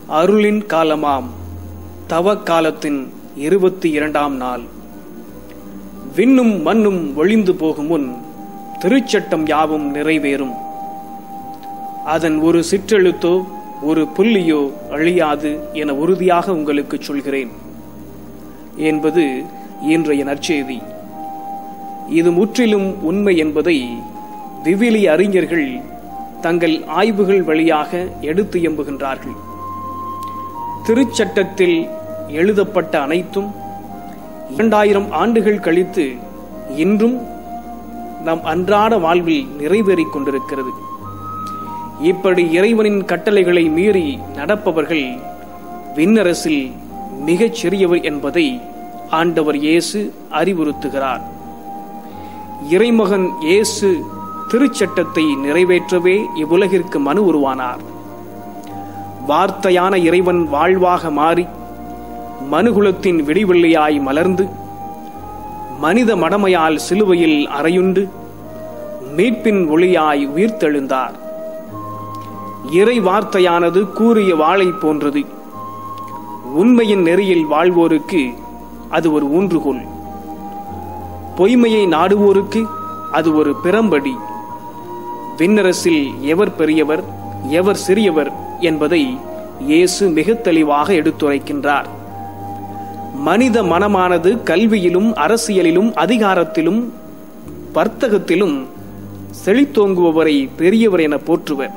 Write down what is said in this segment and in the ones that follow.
அருளின் காலமாம் தவ காலத்தின் இருபத்தி இரண்டாம் நாள் விண்ணும் மண்ணும் ஒளிந்து போகும் முன் திருச்சட்டம் யாவும் நிறைவேறும் அதன் ஒரு சிற்றெழுத்தோ ஒரு புள்ளியோ அழியாது என உறுதியாக உங்களுக்கு சொல்கிறேன் என்பது இன்றைய நற்செய்தி இது முற்றிலும் உண்மை என்பதை விவிலிய அறிஞர்கள் தங்கள் ஆய்வுகள் வழியாக எடுத்து எம்புகின்றார்கள் திருச்சட்டத்தில் எழுதப்பட்ட அனைத்தும் இரண்டாயிரம் ஆண்டுகள் கழித்து இன்றும் நம் அன்றாட வாழ்வில் நிறைவேறிக் கொண்டிருக்கிறது இப்படி இறைவனின் கட்டளைகளை மீறி நடப்பவர்கள் விண்ணரசில் மிகச் சிறியவர் என்பதை ஆண்டவர் இயேசு அறிவுறுத்துகிறார் இறைமகன் இயேசு திருச்சட்டத்தை நிறைவேற்றவே இவ்வுலகிற்கு மனு உருவானார் வார்த்தையான இறைவன் வாழ்வாக மாறி மனுகுலத்தின் விடிவெள்ளியாய் மலர்ந்து மனித மடமையால் சிலுவையில் அறையுண்டு மீட்பின் ஒளியாய் உயிர்த்தெழுந்தார் இறை வார்த்தையானது கூறிய வாளை போன்றது உண்மையின் நெறியில் வாழ்வோருக்கு அது ஒரு ஊன்றுகோல் பொய்மையை நாடுவோருக்கு அது ஒரு பிறம்படி விண்ணரசில் எவர் பெரியவர் எவர் சிறியவர் என்பதை இயேசு மிக தெளிவாக எடுத்துரைக்கின்றார் மனித மனமானது கல்வியிலும் அரசியலிலும் அதிகாரத்திலும் வர்த்தகத்திலும் செழித்தோங்குபவரை பெரியவர் என போற்றுவர்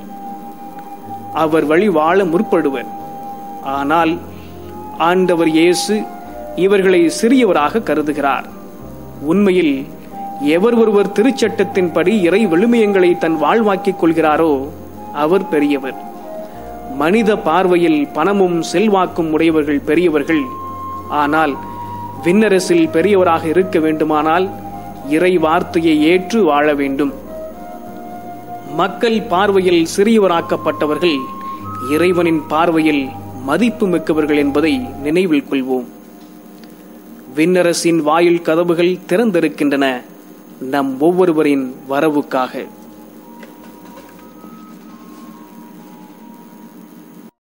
அவர் வழி வாழ முற்படுவர் ஆனால் ஆண்டவர் இயேசு இவர்களை சிறியவராக கருதுகிறார் உண்மையில் எவர் ஒருவர் திருச்சட்டத்தின்படி இறை விழுமியங்களை தன் வாழ்வாக்கிக் கொள்கிறாரோ அவர் பெரியவர் மனித பார்வையில் பணமும் செல்வாக்கும் உடையவர்கள் பெரியவர்கள் ஆனால் விண்ணரசில் பெரியவராக இருக்க வேண்டுமானால் இறை வார்த்தையை ஏற்று வாழ வேண்டும் மக்கள் பார்வையில் சிறியவராக்கப்பட்டவர்கள் இறைவனின் பார்வையில் மதிப்பு மிக்கவர்கள் என்பதை நினைவில் கொள்வோம் விண்ணரசின் வாயில் கதவுகள் திறந்திருக்கின்றன நம் ஒவ்வொருவரின் வரவுக்காக